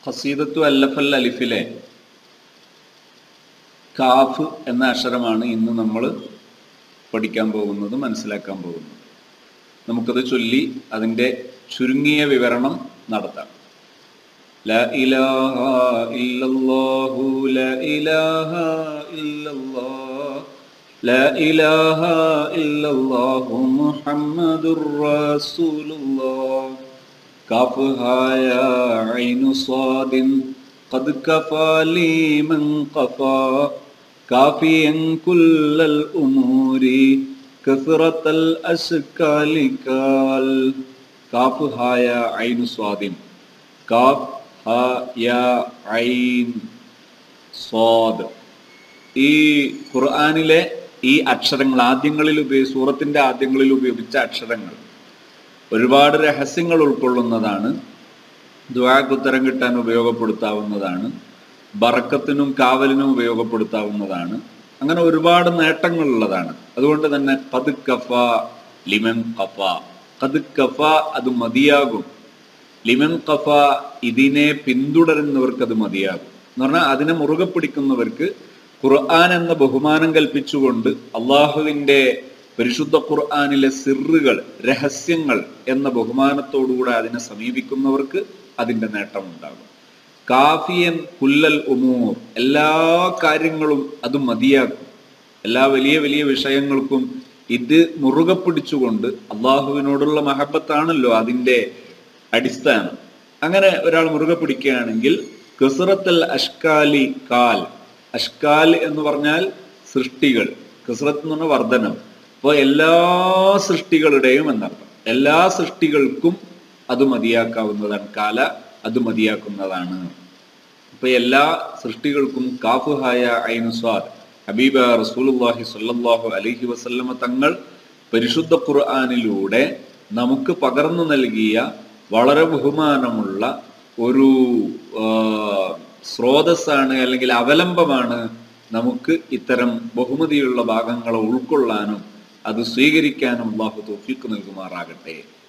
ഖസീദത്തു അല്ലഫൽ അലിഫിലെ calf എന്ന അക്ഷരമാണ് ഇന്ന് നമ്മൾ പഠിക്കാൻ പോകുന്നത് മനസ്സിലാക്കാൻ പോകുന്നത് നമുക്കത് ചൊല്ലി അതിൻ്റെ ചുരുങ്ങിയ വിവരണം നടത്താം لا إله إلا الله لا إله إلا الله لا إله إلا الله محمد رسول الله كافها يا عين صاد قد كفى لي من قفى كافيا كل الأمور كثرة الأشكال كال كافها يا عين صاد കാഫ് ഹ യ ഐൻ സ്വാദ് ഈ ഖുർആനിലെ ഈ അക്ഷരങ്ങൾ ആദ്യങ്ങളിൽ ഉപയോഗി സൂറത്തിന്റെ ആദ്യങ്ങളിൽ ഉപയോഗിച്ച അക്ഷരങ്ങൾ ഒരുപാട് രഹസ്യങ്ങൾ ഉൾക്കൊള്ളുന്നതാണ് ദ്വാക്കുത്തരം കിട്ടാൻ ഉപയോഗപ്പെടുത്താവുന്നതാണ് ബറക്കത്തിനും കാവലിനും ഉപയോഗപ്പെടുത്താവുന്നതാണ് അങ്ങനെ ഒരുപാട് നേട്ടങ്ങളുള്ളതാണ് അതുകൊണ്ട് തന്നെ കത് കഫ ലിമൻ കഫ കത് കഫ അത് മതിയാകും ലിമൻ കഫ ഇതിനെ പിന്തുടരുന്നവർക്ക് അത് മതിയാകും എന്ന് പറഞ്ഞാൽ അതിനെ മുറുകെ പിടിക്കുന്നവർക്ക് ഖുർആൻ എന്ന ബഹുമാനം കൽപ്പിച്ചുകൊണ്ട് അള്ളാഹുവിന്റെ പരിശുദ്ധ ഖുർആനിലെ സിറുകൾ രഹസ്യങ്ങൾ എന്ന ബഹുമാനത്തോടുകൂടെ അതിനെ സമീപിക്കുന്നവർക്ക് അതിന്റെ നേട്ടമുണ്ടാകും കാഫിയൻ കുല്ലൽ ഉമൂർ എല്ലാ കാര്യങ്ങളും അത് മതിയാക്കും എല്ലാ വലിയ വലിയ വിഷയങ്ങൾക്കും ഇത് മുറുകെ പിടിച്ചുകൊണ്ട് അള്ളാഹുവിനോടുള്ള മഹബത്താണല്ലോ അതിന്റെ അടിസ്ഥാനം അങ്ങനെ ഒരാൾ മുറുകെ പിടിക്കുകയാണെങ്കിൽ കസുറത്തൽ അഷ്കാലി കാൽ അഷ്കാൽ എന്ന് പറഞ്ഞാൽ സൃഷ്ടികൾ കസുറത്ത് എന്ന് പറഞ്ഞാൽ വർധനം അപ്പോൾ എല്ലാ സൃഷ്ടികളുടെയും എന്നർത്ഥം എല്ലാ സൃഷ്ടികൾക്കും അത് മതിയാക്കാവുന്നതാണ് കാല അത് മതിയാക്കുന്നതാണ് അപ്പൊ എല്ലാ സൃഷ്ടികൾക്കും കാഫുഹായ ഐനുസ്വാദ് ഹബീബ റസൂലുല്ലാഹി സ്വല്ലല്ലാഹു അലൈഹി വസല്ലമ തങ്ങൾ പരിശുദ്ധ ഖുർആനിലൂടെ നമുക്ക് പകർന്നു നൽകിയ വളരെ ബഹുമാനമുള്ള ഒരു സ്രോതസ്സാണ് അല്ലെങ്കിൽ അവലംബമാണ് നമുക്ക് ഇത്തരം ബഹുമതിയുള്ള ഭാഗങ്ങളെ ഉൾക്കൊള്ളാനും അത് സ്വീകരിക്കാനും അള്ളാഹു തോഫിക്ക് നൽകുമാറാകട്ടെ